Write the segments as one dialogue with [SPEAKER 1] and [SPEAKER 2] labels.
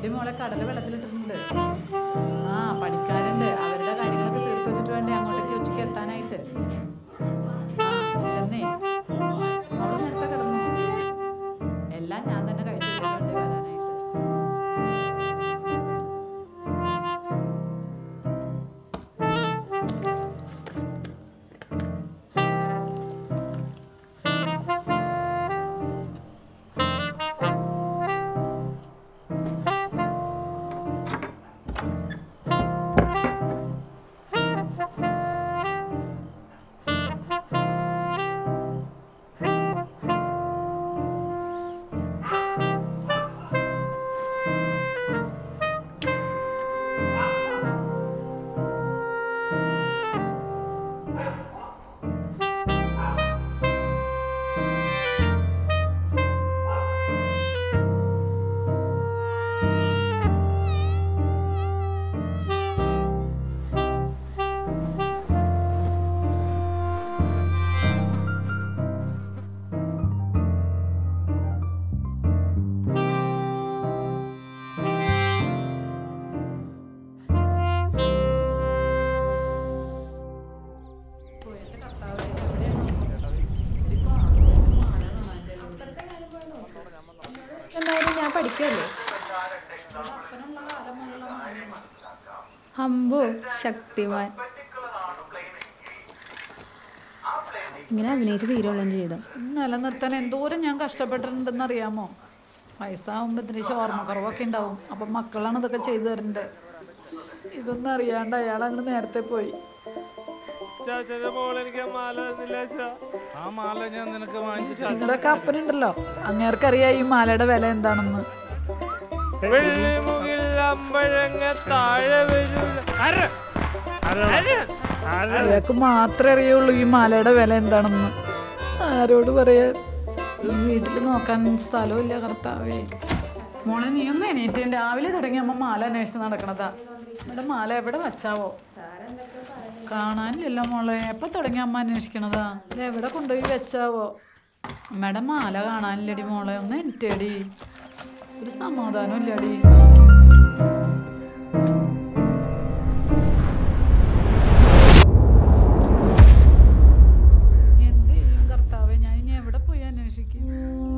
[SPEAKER 1] എടി മോളെ കടല വെള്ളത്തിലിട്ടിട്ടുണ്ട് ആ പണിക്കാരുണ്ട് അവരുടെ കാര്യങ്ങളൊക്കെ തീർത്ത് വെച്ചിട്ട് വേണ്ടേ അങ്ങോട്ടേക്ക് ഉച്ചയ്ക്ക് എത്താനായിട്ട് ആ, എന്നേ അവള് നേരത്തെ കിടന്നു എല്ലാം ഞാൻ തന്നെ കഴിച്ചു വെച്ചിട്ട് വേണ്ടേ വരാനായിട്ട് ഓ, എന്റെ കർത്താവേ, എവിടെയാണ്? ഇതിപ്പോ മാല കാണാനില്ലല്ലോ.
[SPEAKER 2] എന്തായാലും ഞാൻ പഠിക്കുമല്ലോ
[SPEAKER 1] അപ്പനുള്ള കാലം മുതലുള്ള മാലയാണ്.
[SPEAKER 2] ഹംബു ശക്തിമാൻ ഇങ്ങനെ അഭിനയിച്ച് തീരുവള്ളം ചെയ്തു
[SPEAKER 1] നിലനിർത്താൻ എന്തോരം ഞാൻ കഷ്ടപ്പെട്ടിട്ടുണ്ടെന്ന് അറിയാമോ വയസ്സാവുമ്പോൾ ഇത്തിരി ഓർമ്മക്കുറവൊക്കെ ഉണ്ടാവും അപ്പം മക്കളാണ് ഇതൊക്കെ ചെയ്തു തരേണ്ടത് ഇതൊന്നും അറിയാണ്ട് അയാൾ അങ്ങ് നേരത്തെ പോയി
[SPEAKER 3] ചാച്ചന്റെ മോൾ എനിക്ക് ആ മാല തന്നില്ല അച്ഛാ
[SPEAKER 4] ആ മാല ഞാൻ നിനക്ക് വാങ്ങിച്ചു
[SPEAKER 1] നിങ്ങളുടെ കപ്പനുണ്ടല്ലോ അങ്ങേർക്കറിയാം ഈ മാലയുടെ വില എന്താണെന്ന്
[SPEAKER 3] വെള്ളിമുകിൽ അമ്പഴങ്ങ താഴെ വരൂല അര അര അര
[SPEAKER 1] അയാൾക്ക് മാത്രമേ അറിയുള്ളൂ ഈ മാലയുടെ വില എന്താണെന്ന് ആരോട് പറയാൻ ഈ വീട്ടിൽ നോക്കാൻ സ്ഥലമില്ല കർത്താവേ മോളെ നീ ഒന്ന് എണീറ്റ് രാവിലെ തുടങ്ങി അമ്മ മാല അന്വേഷിച്ച് നടക്കണതാ നമ്മുടെ മാല എവിടെ വച്ചാവോ കാണാനില്ലല്ലോ മോളെ എപ്പോൾ തുടങ്ങി അമ്മ അന്വേഷിക്കണതാ ഇത് എവിടെ കൊണ്ടുപോയി വെച്ചാവോ അമ്മയുടെ മാല കാണാനില്ലടി മോളെ ഒന്ന് എനിറ്റേടി ഒരു സമാധാനം ഇല്ലടി എന്ത് ചെയ്യും കർത്താവേ ഞാൻ ഇനി എവിടെ പോയി അന്വേഷിക്കും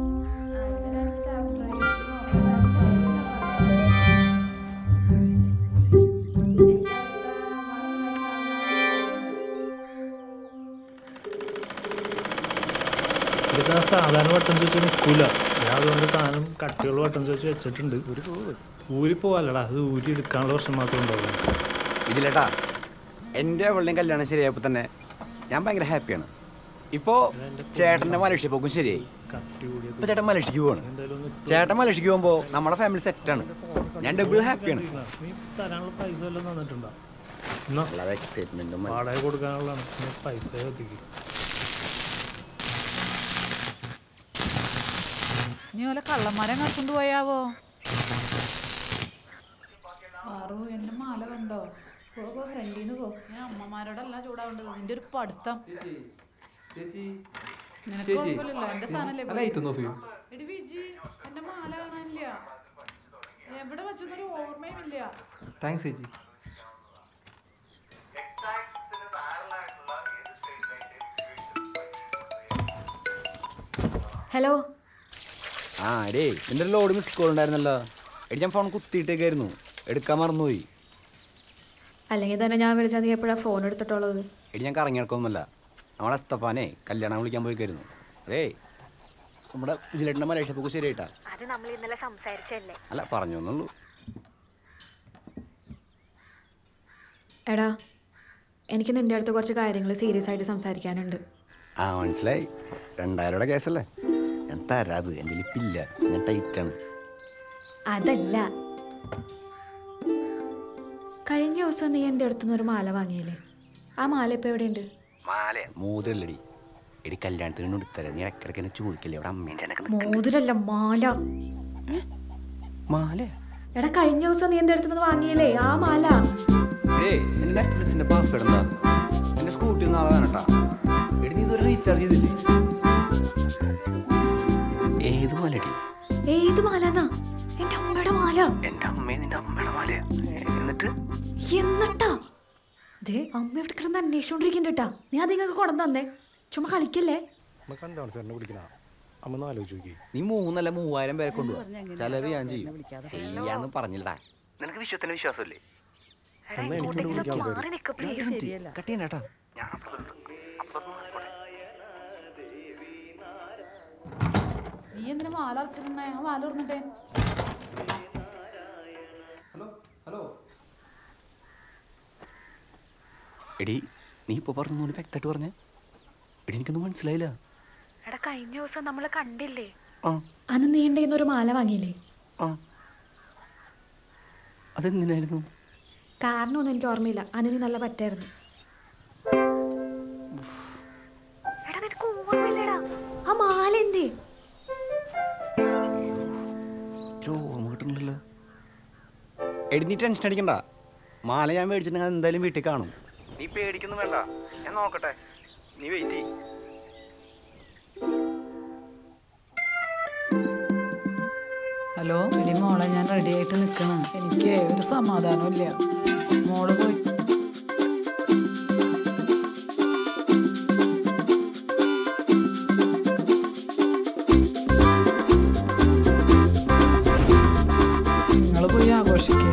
[SPEAKER 5] ഇതൊക്കെ ആ സാധാരണ വട്ടം ചോദിച്ചാൽ നിൽക്കൂല ഞാൻ അതുകൊണ്ട് താനും കട്ടിയുള്ള വട്ടം ചോദിച്ച് വെച്ചിട്ടുണ്ട് ഊരി പോവല്ലടാ അത് ഊരി എടുക്കാനുള്ള പ്രശ്നം മാത്രമേ ഉണ്ടാവുള്ളൂ
[SPEAKER 6] ഇതിലേട്ടാ എൻ്റെ അവളുടെയും കല്യാണം ശരിയായപ്പോൾ തന്നെ ഞാൻ ഭയങ്കര ഹാപ്പിയാണ് ഇപ്പോൾ ചേട്ടൻ്റെ മലേഷ്യ പോക്കും ശരിയായി
[SPEAKER 5] കട്ടി കൂടിയത്
[SPEAKER 6] ഇപ്പോൾ ചേട്ടൻ മലേഷ്യക്ക് പോവാണ്
[SPEAKER 5] എന്തായാലും ഒന്ന്
[SPEAKER 6] ചേട്ടൻ മലേഷ്യക്ക് പോകുമ്പോൾ നമ്മുടെ ഫാമിലി സെറ്റാണ് ഞാൻ ഡബിൾ ഹാപ്പിയാണ്
[SPEAKER 5] നീ തരാനുള്ള പൈസ വല്ലതും തന്നിട്ടുണ്ടോ എന്നാ
[SPEAKER 6] അല്ലാതെ എക്സൈറ്റ്മെൻറ്റും
[SPEAKER 5] വാടക കൊടുക്കാനുള്ളതാണ് നീ പൈസ എത്തിക്കും
[SPEAKER 1] ഇനി വല്ല കള്ളന്മാരെ കത്തുകൊണ്ട് പോയാവോ പാറു എന്റെ മാല കണ്ടോ
[SPEAKER 2] പോ പോ ഫ്രണ്ടിൽ നിന്ന് പോ
[SPEAKER 1] ഞാൻ അമ്മമാരോടല്ല ചൂടാവേണ്ടത് നിന്റെ ഒരു പഠിത്തം
[SPEAKER 7] ചേച്ചി
[SPEAKER 1] നിനക്ക്
[SPEAKER 7] ചേച്ചി.
[SPEAKER 1] കുഴപ്പമില്ലല്ലോ എന്റെ സാധനല്ലേ
[SPEAKER 7] ആ ലൈറ്റ് ഒന്ന് ഓഫ് ചെയ്യൂ
[SPEAKER 1] എടി വിജി എന്റെ മാല കാണാനില്ല എവിടെ വെച്ചൊന്നൊരു ഓർമ്മയും ഇല്ല
[SPEAKER 7] താങ്ക്സ് ചേച്ചി
[SPEAKER 2] ഹലോ
[SPEAKER 6] ആ ഡേ എൻ്റെ ഒരു ലോഡ് മിസ് കോൾ ഉണ്ടായിരുന്നല്ലോ എടി ഞാൻ ഫോൺ കുത്തിയിട്ടേക്കായിരുന്നു എടുക്കാൻ മറന്നുപോയി
[SPEAKER 2] അല്ലെങ്കിൽ തന്നെ ഞാൻ വിളിച്ചാൽ നീ എപ്പോഴാണ് ഫോൺ എടുത്തിട്ടുള്ളത്
[SPEAKER 6] എടി ഞാൻ കറങ്ങി നടക്കൊന്നുമല്ല നമ്മളെ എസ്തപ്പാനെ കല്യാണം വിളിക്കാൻ പോയിക്കായിരുന്നു അതേ നമ്മുടെ വിജിലേട്ടൻ്റെ മലേഷ്യ പോക്ക് ശരിയായിട്ടാ
[SPEAKER 8] അത് നമ്മൾ ഇന്നലെ സംസാരിച്ചല്ലേ
[SPEAKER 6] അല്ല പറഞ്ഞു എന്നുള്ളൂ
[SPEAKER 2] എടാ എനിക്ക് നിൻ്റെ അടുത്ത് കുറച്ച് കാര്യങ്ങൾ സീരിയസ് ആയിട്ട് സംസാരിക്കാനുണ്ട്
[SPEAKER 6] ആ മനസ്സിലായി രണ്ടായിരം രൂപയുടെ കേസല്ലേ ഞാൻ തരാത് എൻ്റെ ലിപ്പില്ല ഞാൻ ടൈറ്റാണ്
[SPEAKER 2] അതല്ല കഴിഞ്ഞ ദിവസം നീ എൻ്റെ അടുത്തുനിന്ന് ഒരു മാല വാങ്ങിയില്ലേ ആ മാല ഇപ്പോൾ എവിടെയുണ്ട്
[SPEAKER 6] മാല മൂതിരല്ലടി എടി കല്യാണത്തിന് എടുത്തരാ നീ ഇടയ്ക്കിടയ്ക്ക് എന്നെ ചോദിക്കില്ലേ അവിടെ അമ്മേൻ്റെ എനക്ക്
[SPEAKER 2] മോതിരല്ല മാല
[SPEAKER 6] മാല
[SPEAKER 2] എടാ കഴിഞ്ഞ ദിവസം നീ എൻ്റെ അടുത്തുനിന്ന് വാങ്ങിയില്ലേ ആ മാല
[SPEAKER 6] ഏ എൻ്റെ നെറ്റ്ഫ്ലിക്സിൻ്റെ പാസ്വേഡ് എന്താ എൻ്റെ സ്കൂട്ടി നാളെ വേണട്ടാ എടി നീ ഇതുവരെ റീചാർജ് ചെയ്തില്ലേ ഏത് മാലടി
[SPEAKER 2] ഏത് മാലന്നാ എൻ്റെ അമ്മയുടെ മാല
[SPEAKER 6] എന്റെ അമ്മയും നിന്റെ അമ്മയുടെ മാലയാ എന്നിട്ട്
[SPEAKER 2] എന്നിട്ടാ ദേ അമ്മ ഇവിടെ കിടന്ന് അന്വേഷിച്ചോണ്ടിരിക്കണ്ട നീ അത് നിങ്ങൾക്ക് കൊണ്ടു തന്നേ ചുമ്മാ കളിക്കല്ലേ
[SPEAKER 4] നമുക്ക് എന്താണ് സാറിനെ വിളിക്കണ അമ്മ ഒന്ന് ആലോചിച്ച് നോക്കി
[SPEAKER 6] നീ മൂന്നല്ല മൂവായിരം പേരെ കൊണ്ടുപോവാ ചെലവ് ഞാൻ ചെയ്യും ചെയ്യാന്ന് പറഞ്ഞില്ലടാ നിനക്ക് വിശ്വത്തിന് വിശ്വാസമല്ലേ
[SPEAKER 4] എന്നാ എനിക്ക് വിളിക്കാൻ പേര്
[SPEAKER 8] മാറി നിക്ക് please.
[SPEAKER 6] കട്ട് ചെയ്യണ്ടാ
[SPEAKER 1] നീ എന്തിനാ മാല അടച്ചിട്ടുണ്ടേ ആ മാല തുറന്നിട്ടേ
[SPEAKER 7] ഹലോ ഹലോ
[SPEAKER 6] എടി നീ ഇപ്പൊ പറഞ്ഞു പോലെ വ്യക്തമായിട്ട് പറഞ്ഞേ എടി എനിക്കൊന്നും മനസ്സിലായില്ല
[SPEAKER 8] എടാ കഴിഞ്ഞ ദിവസം നമ്മള് കണ്ടില്ലേ
[SPEAKER 6] ആ
[SPEAKER 2] അന്ന് നീ എൻ്റെ ഒരു മാല വാങ്ങിയില്ലേ
[SPEAKER 6] ആ അതെന്തിനായിരുന്നു
[SPEAKER 2] കാരണമൊന്നും എനിക്ക് ഓർമ്മയില്ല അന്ന് നീ നല്ല പറ്റായിരുന്നു
[SPEAKER 8] എടാ നിനക്ക് ഓർമ്മയില്ലടാ
[SPEAKER 2] ആ മാല എന്തേ
[SPEAKER 6] ഒരു ഓർമ്മ കിട്ടുന്നില്ലല്ലോ എടി നീ ടെൻഷൻ അടിക്കണ്ട മാല ഞാൻ മേടിച്ചിട്ടുണ്ടെങ്കിൽ അത് എന്തായാലും വീട്ടിൽ കാണും നീ പേടിക്കൊന്നും വേണ്ട ഞാൻ നോക്കട്ടെ നീ വെയിറ്റ് ചെയ്യ്
[SPEAKER 1] ഹലോ എടി മോളെ ഞാൻ റെഡി ആയിട്ട് നിൽക്കണം എനിക്ക് ഒരു സമാധാനവും ഇല്ല മോള് പോയി നിങ്ങൾ പോയി ആഘോഷിക്കേ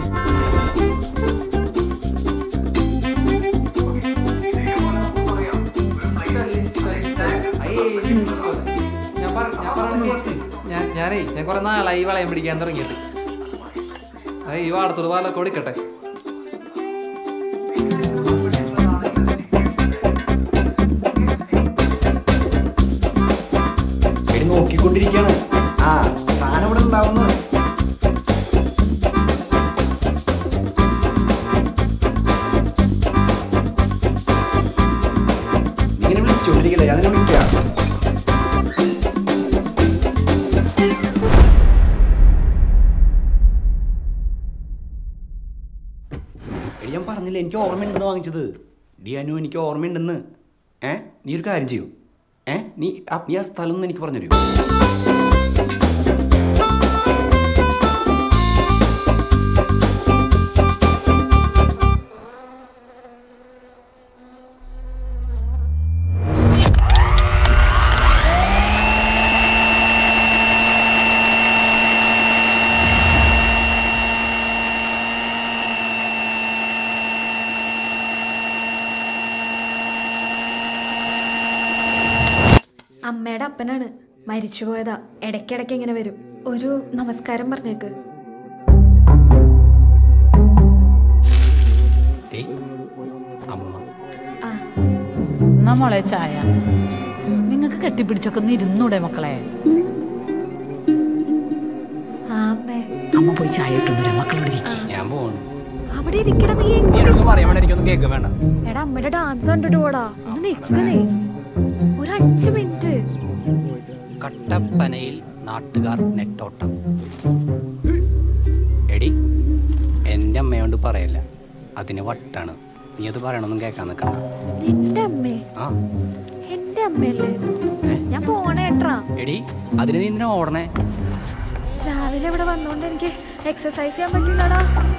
[SPEAKER 7] ഞാൻ പറ- ഞാൻ പറയണ കേക്ക്. ഞാൻ ഞാനേ ഞാൻ കുറെ നാളായി ഈ വളയം പിടിക്കാൻ തുടങ്ങിയിട്ട് അതെ ഈ വാടത്തോട് പാലൊക്കെ കൊടുക്കട്ടെ
[SPEAKER 6] എടി നോക്കിക്കൊണ്ടിരിക്കുകയാണ് ആ താനവിടെ ഉണ്ടാവുന്നു ഇങ്ങനെ വിളിച്ചോണ്ടിരിക്കില്ല ഞാൻ നിന്നെ വിളിക്കാം എടി ഞാൻ പറഞ്ഞില്ല എനിക്ക് ഓർമ്മയുണ്ടെന്ന് വാങ്ങിച്ചത് ഡിയാനു എനിക്ക് ഓർമ്മയുണ്ടെന്ന് ഏ നീ ഒരു കാര്യം ചെയ്യൂ ഏ നീ ആ നീ ആ സ്ഥലം ഒന്ന് എനിക്ക് പറഞ്ഞു തരൂ
[SPEAKER 2] അമ്മയുടെ അപ്പനാണ് മരിച്ചുപോയതാ ഇടയ്ക്കിടയ്ക്ക് ഇങ്ങനെ വരും ഒരു നമസ്കാരം പറഞ്ഞേക്ക്
[SPEAKER 6] ഏയ് അമ്മ
[SPEAKER 2] ആ
[SPEAKER 1] എന്നാ മോളെ ചായ നിങ്ങൾക്ക് കെട്ടിപ്പിടിച്ചൊക്കെ ഒന്ന് ഇരുന്നൂടെ മക്കളെ
[SPEAKER 2] ആ അമ്മേ
[SPEAKER 1] അമ്മ പോയി ചായ ഇട്ടുണ്ടോ മക്കളോട് ഇരിക്കും
[SPEAKER 6] ഞാൻ പോണു
[SPEAKER 2] അവിടെ ഇരിക്കണ നീ
[SPEAKER 6] നീ എന്നോടൊന്നും പറയാൻ വേണ്ട എനിക്കൊന്നും കേൾക്കാൻ വേണ്ട
[SPEAKER 2] എടാ അമ്മയുടെ ഡാൻസ് കണ്ടിട്ട് പോടാ ഒന്ന് നിക്കുന്നേ ഒരു അഞ്ച് മിനിറ്റ്
[SPEAKER 6] കട്ടപ്പനയിൽ നാട്ടുകാർ നെട്ടോട്ടം എടി എൻ്റെ അമ്മയോട് പറയല്ല അതിന് വട്ടാണ് നീ അത് പറയണമെന്നും കേൾക്കാൻ നിൽക്കണം
[SPEAKER 2] നിന്റെ അമ്മേ
[SPEAKER 6] ആ
[SPEAKER 2] എന്റെ അമ്മയല്ലേ ഞാൻ പോണേട്രാ
[SPEAKER 6] എടി അതിന് നീ എന്തിനാ ഓടണേ
[SPEAKER 2] രാവിലെ ഇവിടെ വന്നോണ്ട് എനിക്ക് എക്സസൈസ് ചെയ്യാൻ പറ്റില്ലടാ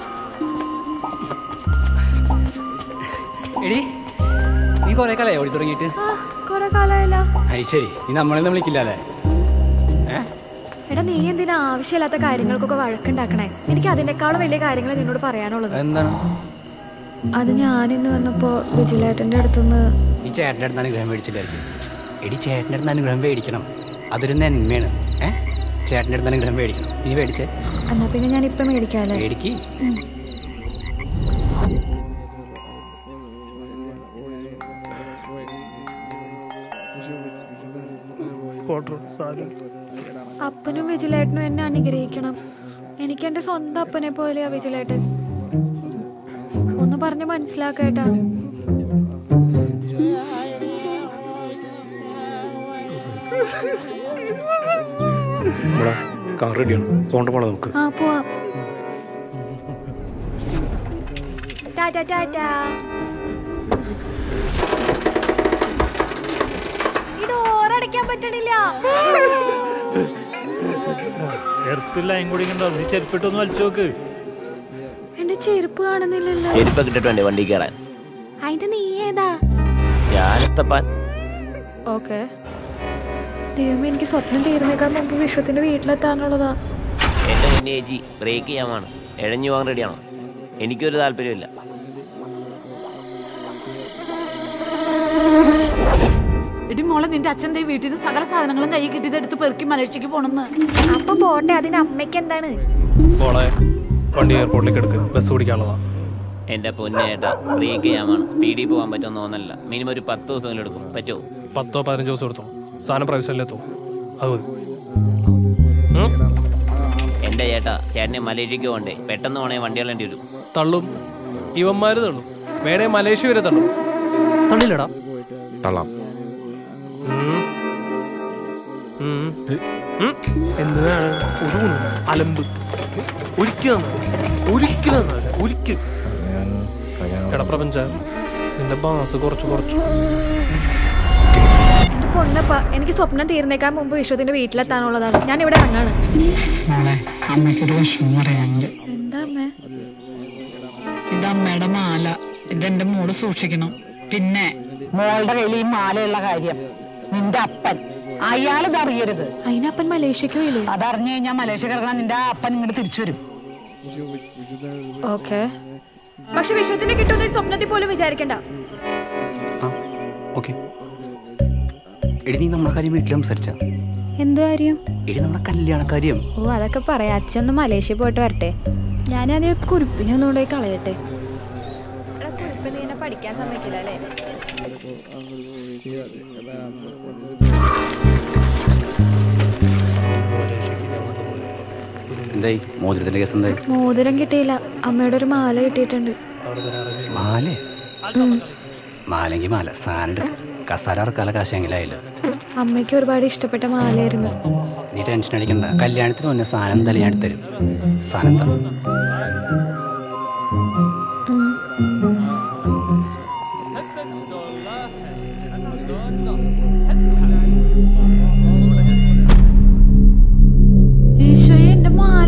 [SPEAKER 6] എടി നീ കുറെ കാലമായി ഓടി തുടങ്ങിയിട്ട്
[SPEAKER 2] ആ കൊറേ കാലായല്ലോ
[SPEAKER 6] അത് ശരി നീ നമ്മളെയൊന്നും വിളിക്കില്ല അല്ലേ ഏ
[SPEAKER 2] എടാ നീ എന്തിനാ ആവശ്യമില്ലാത്ത കാര്യങ്ങൾക്കൊക്കെ വഴക്കുണ്ടാക്കണേ എനിക്ക് അതിനേക്കാളും വലിയ കാര്യങ്ങൾ നിന്നോട് പറയാനുള്ളത്
[SPEAKER 6] എന്താണ്
[SPEAKER 2] അത് ഞാനിന്ന് വന്നപ്പോ വിജിലേട്ടന്റെ അടുത്തുനിന്ന്
[SPEAKER 6] നീ ചേട്ടൻ്റെ അടുത്ത് അനുഗ്രഹം മേടിച്ചില്ലായിരിക്കും എടി ചേട്ടൻ്റെ അടുത്ത് അനുഗ്രഹം മേടിക്കണം അതൊരു നന്മയാണ് ഏ ചേട്ടൻ്റെ അടുത്ത് അനുഗ്രഹം മേടിക്കണം നീ മേടിച്ചേ
[SPEAKER 2] എന്നാ പിന്നെ ഞാൻ ഇപ്പൊ മേടിക്കാല്ലേ
[SPEAKER 6] മേടിക്ക്
[SPEAKER 5] പോട്ടർ സാധനം
[SPEAKER 2] അപ്പനും വിജിലേട്ടനും എന്നെ അനുഗ്രഹിക്കണം എനിക്ക് എന്റെ സ്വന്തം അപ്പനെ പോലെയാ വിജിലേട്ടൻ ഒന്ന് പറഞ്ഞ് മനസ്സിലാക്കേട്ടാ
[SPEAKER 4] ഇവിടെ കാർ റെഡിയാണ് പോണ്ട പോണ നമുക്ക്
[SPEAKER 2] ആ പോവാം ടാറ്റാ ടാറ്റാ ഈ ഡോറടയ്ക്കാൻ പറ്റണില്ല
[SPEAKER 5] എർത്ത് ലൈൻ കുടിക്കണ്ടോ നീ ചെരുപ്പിട്ടൊന്ന് വലിച്ചു നോക്ക്
[SPEAKER 2] എന്റെ ചെരുപ്പ് കാണുന്നില്ലല്ലോ
[SPEAKER 9] ചെരുപ്പൊക്കെ ഇട്ടിട്ട് വേണ്ടേ വണ്ടി കയറാൻ
[SPEAKER 2] അതിന്റെ നീ ഏതാ
[SPEAKER 9] ഞാനെത്തപ്പാൻ
[SPEAKER 2] ഓക്കെ ദൈവമേ എനിക്ക് സ്വപ്നം തീരുന്നേക്കാൾ മുമ്പ് വിശ്വത്തിന്റെ വീട്ടിലെത്താനുള്ളതാ
[SPEAKER 9] എൻ്റെ മുന്നേ ചേച്ചി ബ്രേക്ക് ചെയ്യാമാണ് എഴഞ്ഞു പോകാൻ റെഡിയാണോ എനിക്കൊരു താല്പര്യമില്ല
[SPEAKER 1] എടി മോളെ നിന്റെ അച്ഛൻ ദേ വീട്ടിൽ നിന്ന് സകല സാധനങ്ങളും കൈ കിട്ടിയത് എടുത്ത് പെറുക്കി മലേഷ്യക്ക് പോണെന്ന്
[SPEAKER 2] അപ്പൊ പോട്ടെ അതിന് അമ്മയ്ക്ക് എന്താണ്
[SPEAKER 3] മോളെ വണ്ടി എയർപോർട്ടിലേക്ക് എടുക്ക് ബസ് പിടിക്കാനുള്ളതാ
[SPEAKER 9] എൻ്റെ പൊന്നേട്ടാ ബ്രേക്ക് ചെയ്യാമാണ് സ്പീഡിൽ പോകാൻ പറ്റുമെന്ന് തോന്നല്ല മിനിമം ഒരു പത്ത് ദിവസമെങ്കിലും എടുക്കും പറ്റുമോ
[SPEAKER 3] പത്തോ പതിനഞ്ചോ ദിവസം എടുത്തോ സാധനം പ്രൈസിലെത്തും അത് മതി ഉം?
[SPEAKER 9] എൻ്റെ ചേട്ടാ ചേട്ടനെ മലേഷ്യക്ക് പോകണ്ടേ പെട്ടെന്ന് പോണേ വണ്ടി കളേണ്ടി വരും
[SPEAKER 3] തള്ളും ഇവന്മാര് തള്ളും വേണേ മലേഷ്യ വരെ തള്ളും തള്ളില്ലടാ
[SPEAKER 4] തള്ളാം
[SPEAKER 3] ഉം. ഉം. ഉം. എന്തിനാണ് ഒരു ഗുണം? അലമ്പ് ഒരിക്കലും ഒരിക്കലും ഒരിക്കലും എടാ പ്രപഞ്ച നിന്റെ ബാസ് കുറച്ച് കുറച്ചു
[SPEAKER 2] എന്റെ പൊന്നപ്പ എനിക്ക് സ്വപ്നം തീർന്നേക്കാൻ മുമ്പ് വിശ്വത്തിന്റെ വീട്ടിലെത്താനുള്ളതാണ് ഞാൻ ഇവിടെ ഇറങ്ങാണ്
[SPEAKER 10] മോളെ അമ്മയ്ക്കൊരു വിഷമം പറയാനുണ്ട്
[SPEAKER 2] എന്താ അമ്മേ
[SPEAKER 10] ഇത് അമ്മയുടെ മാല ഇതെന്റെ മോള് സൂക്ഷിക്കണം പിന്നെ മോളുടെ കയ്യിൽ ഈ മാലയുള്ള കാര്യം നിന്റെ അപ്പൻ അയാൾ ഇതറിയരുത്
[SPEAKER 2] അതിനപ്പൻ മലേഷ്യക്ക് പോയില്ലേ
[SPEAKER 10] അതറിഞ്ഞു കഴിഞ്ഞാൽ മലേഷ്യ കിടക്കണം നിന്റെ അപ്പൻ ഇങ്ങോട്ട് തിരിച്ചു വരും
[SPEAKER 2] ഓക്കെ പക്ഷെ വിശ്വത്തിന്റെ കിട്ടുമെന്ന് ഈ സ്വപ്നത്തിൽ പോലും വിചാരിക്കണ്ട
[SPEAKER 6] ആ ഓക്കെ എടി നീ നമ്മളെ കാര്യം വീട്ടിൽ സംസാരിച്ച
[SPEAKER 2] എന്ത് കാര്യം
[SPEAKER 6] എടി നമ്മുടെ കല്യാണ കാര്യം
[SPEAKER 2] ഓ അതൊക്കെ പറയാം അച്ഛൻ ഒന്ന് മലേഷ്യ പോയിട്ട് വരട്ടെ ഞാനത് കുറിപ്പിനെ ഒന്നും കൊണ്ടുപോയി കളയട്ടെ എടാ, കുറിപ്പ് നീ എന്നെ പഠിക്കാൻ സമ്മതിക്കില്ല അല്ലേ
[SPEAKER 6] എന്തായി മോതിരത്തിന്റെ കേസ് എന്തായി
[SPEAKER 2] മോതിരം കിട്ടിയില്ല അമ്മയുടെ ഒരു മാല കിട്ടിയിട്ടുണ്ട്
[SPEAKER 6] മാല മാലെങ്കിൽ മാല സാധനം എടുക്ക കസാര ഇറക്കാല കാശെങ്കിലായില്ല
[SPEAKER 2] അമ്മയ്ക്ക് ഒരുപാട് ഇഷ്ടപ്പെട്ട മാലയായിരുന്നു
[SPEAKER 6] നീ ടെൻഷൻ അടിക്കണ്ട കല്യാണത്തിന് മുന്നേ സാധനം എന്തായാലും ഞാൻ എടുത്തരും സാധനം എന്താ
[SPEAKER 1] ഈശോയെ എന്റെ മാല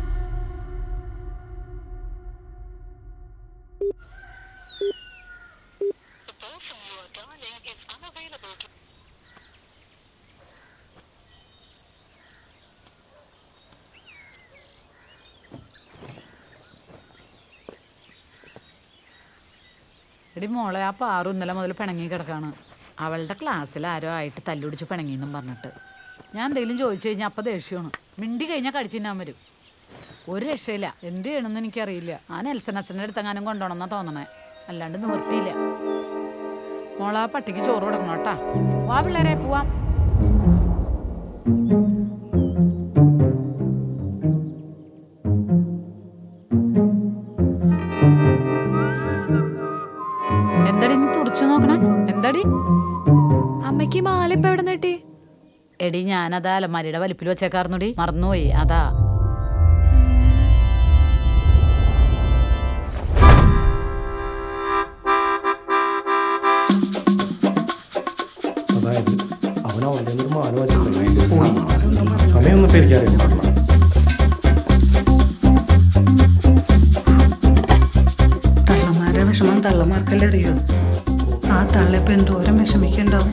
[SPEAKER 1] എടി മോളെ ആ പാറു ഇന്നലെ മുതൽ പിണങ്ങി കിടക്കാണ് അവളുടെ ക്ലാസ്സിൽ ആരോ ആയിട്ട് തല്ലുപിടിച്ച് പിണങ്ങിയെന്നും പറഞ്ഞിട്ട് ഞാൻ എന്തെങ്കിലും ചോദിച്ചു കഴിഞ്ഞാൽ അപ്പം ദേഷ്യമാണ് മിണ്ടി കഴിഞ്ഞാൽ കടിച്ചു തിന്നാൻ വരും ഒരു രക്ഷയില്ല എന്ത് ചെയ്യണമെന്ന് എനിക്കറിയില്ല ആ നെൽസൺ അച്ഛൻ്റെ അടുത്തെങ്ങാനും കൊണ്ടുപോകണമെന്നാ തോന്നണേ അല്ലാണ്ട് നിവർത്തിയില്ല മോളെ ആ പട്ടിക്ക് ചോറ് കൊടുക്കണം കേട്ടാ വാ പിള്ളേരെ പോവാം എന്താടി നീ തുറച്ചു നോക്കണേ എന്താടി
[SPEAKER 2] അമ്മയ്ക്ക് ഈ മാല ഇപ്പൊ എവിടെ കിട്ടി
[SPEAKER 1] എടി ഞാനതാ അലമാരിയുടെ വലിപ്പിൽ വെച്ചേക്കാർന്നുടി മറന്നുപോയി അതാ
[SPEAKER 4] അതായത് അവൻ അവിടെ ഒരു മാല വെച്ചിട്ടുണ്ട് സമയമൊന്നും ഇപ്പം എനിക്കറിയാം
[SPEAKER 10] തള്ളമാരുടെ വിഷമം തള്ളമാർക്കല്ലേ അറിയൂ ആ തള്ളയിപ്പോ എന്തോരം വിഷമിക്കണ്ടാവും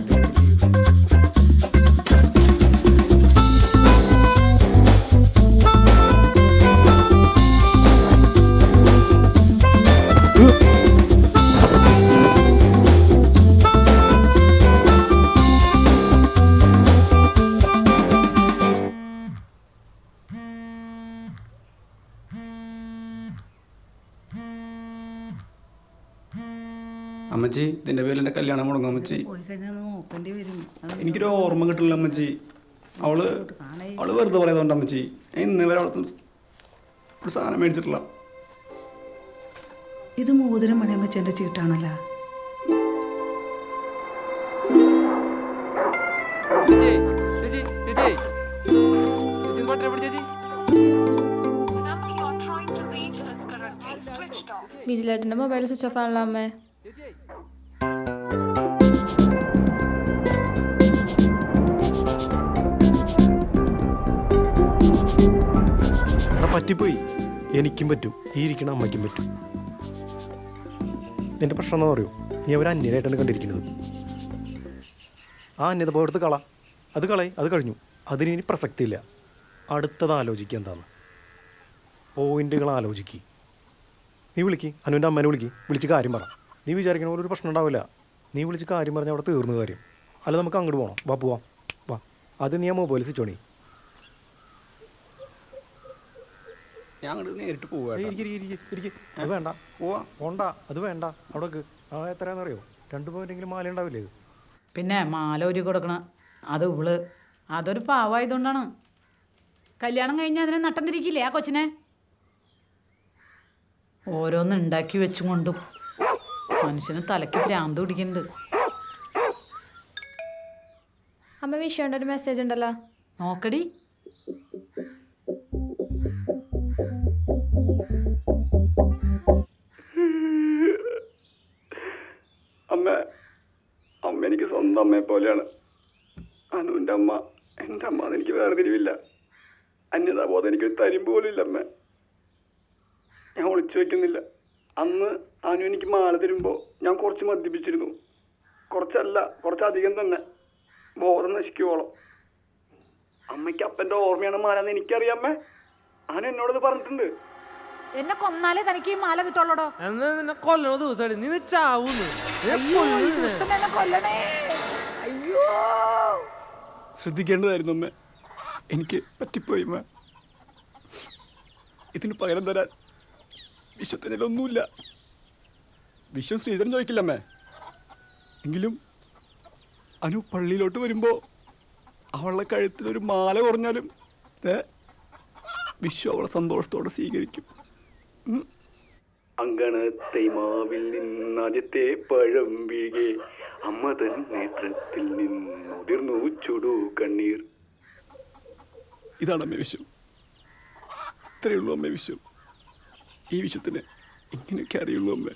[SPEAKER 6] അമ്മച്ചി ഇതിന്റെ പേരിൽ എന്റെ കല്യാണം മുടങ്ങും അമ്മച്ചി
[SPEAKER 10] പോയി കഴിഞ്ഞാൽ നോക്കേണ്ടി വരും
[SPEAKER 6] എനിക്കൊരു ഓർമ്മ കിട്ടില്ല അമ്മച്ചി അവള് അവള് വെറുതെ പറയുന്നുണ്ട് അമ്മച്ചി ഞാൻ ഇന്ന് വരെ അവളെ ഒരു സാധനം മേടിച്ചിട്ടില്ല
[SPEAKER 10] ഇത് മോതിരം പണിയാൻ വെച്ചെന്റെ ചീട്ടാണല്ലോ
[SPEAKER 7] ചേച്ചി ചേച്ചി ചേച്ചി പട്ടിനെ പിടിച്ചേച്ചി
[SPEAKER 2] വിജിലേട്ടന്റെ മൊബൈൽ സ്വിച്ച് ഓഫ് ആണല്ലോ അമ്മേ
[SPEAKER 10] ആ
[SPEAKER 4] പറ്റിപ്പോയി എനിക്കും പറ്റും ഈ ഇരിക്കണ അമ്മയ്ക്കും പറ്റും നിന്റെ പ്രശ്നം എന്താ പറയൂ നീ അവർ അന്യരായിട്ടാണ് കണ്ടിരിക്കുന്നത് ആ അന്യത പോയെടുത്ത് കള അത് കളയി അത് കഴിഞ്ഞു അതിന് ഇനി പ്രസക്തിയില്ല അടുത്തത് ആലോചിക്കുക എന്താണ് പോയിന്റുകൾ ആലോചിക്കുക നീ വിളിക്ക് അനുവിൻ്റെ അമ്മേനെ വിളിക്ക് വിളിച്ച് കാര്യം പറ നീ വിചാരിക്കണ പോലെ ഒരു പ്രശ്നം ഉണ്ടാവില്ല നീ വിളിച്ച് കാര്യം പറഞ്ഞാൽ അവിടെ തീർന്നു കാര്യം അല്ല നമുക്ക് അങ്ങോട്ട് പോകണം വാ പോവാം വാ അത് നീ ആ മൊബൈൽ സ്വിച്ച് ഓണി
[SPEAKER 6] ഞാൻ അങ്ങോട്ട് നേരിട്ട് പോവാ
[SPEAKER 4] ഏയ് ഇരിക്ക്, ഇരിക്ക്, ഇരിക്ക്, ഇരിക്ക്. അത് വേണ്ട
[SPEAKER 6] പോവാ
[SPEAKER 4] പോണ്ട അത് വേണ്ട അവിടെ ആ എത്രയാണെന്നറിയോ രണ്ട് പോയിന്റെങ്കിലും മാല ഉണ്ടാവില്ലേ ഇത്
[SPEAKER 1] പിന്നെ മാല ഒരു കൊടുക്കണ അത് ഇവള് അതൊരു പാവായതുകൊണ്ടാണ് കല്യാണം കഴിഞ്ഞ് അതിനെ നട്ടം തിരിക്കില്ലേ ആ കൊച്ചിനെ ഓരോന്ന് ഉണ്ടാക്കി വെച്ചും കൊണ്ടും മനുഷ്യന് തലയ്ക്ക് ഭ്രാന്ത് പിടിക്കുന്നുണ്ട്
[SPEAKER 2] അമ്മ വിഷയണ്ട ഒരു മെസ്സേജ് ഉണ്ടല്ലോ
[SPEAKER 1] നോക്കടി
[SPEAKER 11] അമ്മ അമ്മ എനിക്ക് സ്വന്തം അമ്മയെ പോലെയാണ് അനുവിൻ്റെ അമ്മ എൻ്റെ അമ്മ എനിക്ക് വേർതിരിവില്ല അന്യതാബോധം എനിക്ക് തരും പോലും ഇല്ല അമ്മ ഞാൻ ഒളിച്ചു വെക്കുന്നില്ല അന്ന് അനു എനിക്ക് മാല തരുമ്പോൾ ഞാൻ കുറച്ച് മദ്യപിച്ചിരുന്നു കുറച്ചല്ല കുറച്ചധികം തന്നെ ബോധം നശിക്കുവോളം അമ്മയ്ക്ക് അപ്പൻ്റെ ഓർമ്മയാണ് മാല എന്ന് എനിക്കറിയാമേ അനു എന്നോടത് പറഞ്ഞിട്ടുണ്ട്
[SPEAKER 1] എന്നെ കൊന്നാലേ തനിക്ക് ഈ മാല കിട്ടുള്ളൂടോ
[SPEAKER 12] എന്നാ നിന്നെ കൊല്ലണ ദിവസമായിട്ട് നീ ചാവൂന്ന്
[SPEAKER 1] എന്നെ കൊല്ലണേ അയ്യോ
[SPEAKER 11] ശ്രദ്ധിക്കേണ്ടതായിരുന്നു അമ്മ എനിക്ക് പറ്റിപ്പോയി അമ്മ ഇതിന് പകരം തരാൻ വിശ്വത്തിനിൽ ഒന്നുമില്ല വിശ്വം ശ്രീധരൻ ചോദിക്കില്ല അമ്മേ എങ്കിലും അനു പള്ളിയിലോട്ട് വരുമ്പോ അവളുടെ കഴുത്തിലൊരു മാല കുറഞ്ഞാലും ദേ, വിശ്വ അവളെ സന്തോഷത്തോടെ സ്വീകരിക്കും ഉം. അങ്കണത്തെ മാവിൽ നിന്നാദ്യത്തെ പഴം വീഴെ അമ്മ തൻ നേത്രത്തിൽ നിന്നുതിർന്നു ചുടു കണ്ണീർ ഇതാണ് അമ്മ വിശ്വം ഇത്രയേ ഉള്ളൂ അമ്മ വിശ്വം ഈ വിശ്വത്തിന് ഇങ്ങനെയൊക്കെ അറിയുള്ളൂ അമ്മ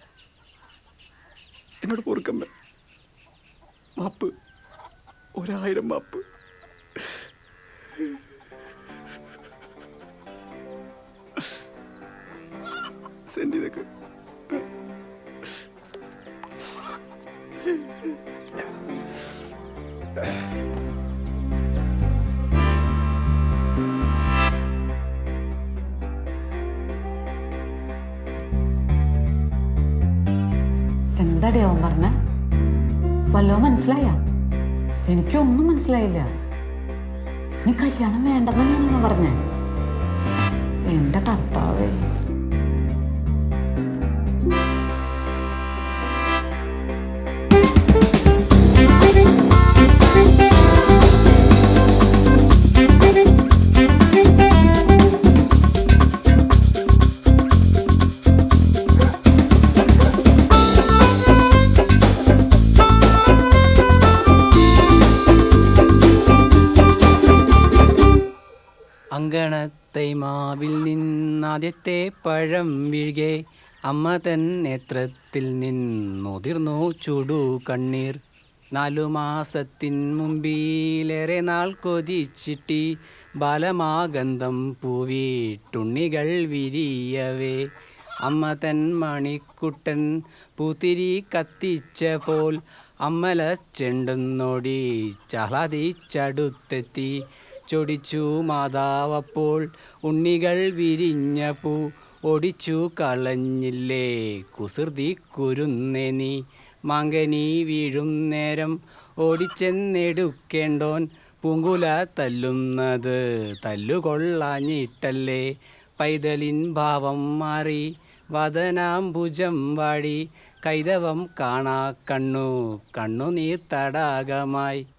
[SPEAKER 11] എന്നോട് പൊറുക്കമ്മ മാപ്പ് ഒരായിരം മാപ്പ് സെൻഡ് ചെയ്തേക്ക്
[SPEAKER 10] എന്താടി അവൻ പറഞ്ഞ വല്ലോ മനസ്സിലായ എനിക്കൊന്നും മനസ്സിലായില്ല നീ കല്യാണം വേണ്ടെന്ന് ഞാനാണോ പറഞ്ഞേ എന്റെ കർത്താവേ
[SPEAKER 6] അങ്കണത്തെ മാവിൽ നിന്നാദ്യത്തെ പഴം വീഴുകെ അമ്മ തൻ നേത്രത്തിൽ നിന്നുതിർന്നു ചുടു കണ്ണീർ നാലു മാസത്തിൻ മുമ്പിലേറെ നാൾ കൊതിച്ചിട്ടി ബാലമാഗന്ധം പൂവിട്ടുണ്ണികൾ വിരിയവേ അമ്മ തൻ മണിക്കുട്ടൻ പൂത്തിരി കത്തിച്ച പോൽ അമ്മല ചെണ്ടുന്നോടി ചഹ്ലാദിച്ചടുത്തെത്തി ചൊടിച്ചു മാതാവപ്പോൾ ഉണ്ണികൾ വിരിഞ്ഞ പൂ ഒടിച്ചു കളഞ്ഞില്ലേ കുസൃതി കുരുന്നേ നീ മാങ്കനി വീഴും നേരം ഓടിച്ചെന്നെടുക്കേണ്ടോൻ പൂങ്കുല തല്ലുന്നത് തല്ലുകൊള്ളാഞ്ഞിട്ടല്ലേ പൈതലിൻ ഭാവം മാറി വദനാംബുജം വാടി കൈതവം കാണാ കണ്ണു കണ്ണുനീർ തടാകമായി